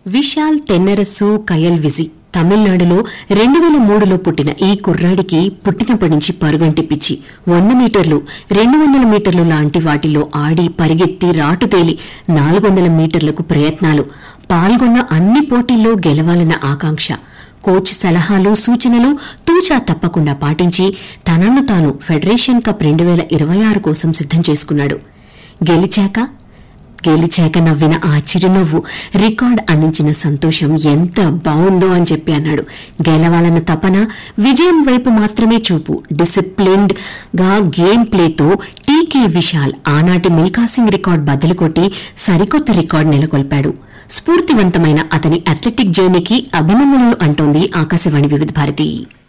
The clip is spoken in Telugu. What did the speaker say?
విశాల్ తెన్నరస్సు కయల్ విజి తమిళనాడులో రెండు వేల మూడులో పుట్టిన ఈ కుర్రాడికి పుట్టినప్పటి నుంచి పరుగంటి పిచ్చి వంద మీటర్లు రెండు వందల మీటర్లు లాంటి వాటిలో ఆడి పరిగెత్తి రాటు తేలి నాలుగు వందల మీటర్లకు ప్రయత్నాలు పాల్గొన్న అన్ని పోటీల్లో గెలవాలన్న ఆకాంక్ష కోచ్ సలహాలు సూచనలు తూచా తప్పకుండా పాటించి తనను తాను ఫెడరేషన్ కప్ రెండు వేల ఇరవై ఆరు కోసం సిద్దం చేసుకున్నాడు గెలిచాక గెలిచాక నవ్విన ఆ చిరునవ్వు రికార్డ్ అందించిన సంతోషం ఎంత బావుందో అని చెప్పి అన్నాడు గెలవాలన్న తపన విజయం వైపు మాత్రమే చూపు డిసిప్లిన్డ్ గా గేమ్ ప్లేతో టీకే విశాల్ ఆనాటి మిల్కా సింగ్ రికార్డ్ బద్దలు కొట్టి సరికొత్త రికార్డ్ నెలకొల్పాడు స్ఫూర్తివంతమైన అతని అథ్లెటిక్ జర్నీకి అభినందనలు అంటోంది ఆకాశవాణి వివిధ భారతి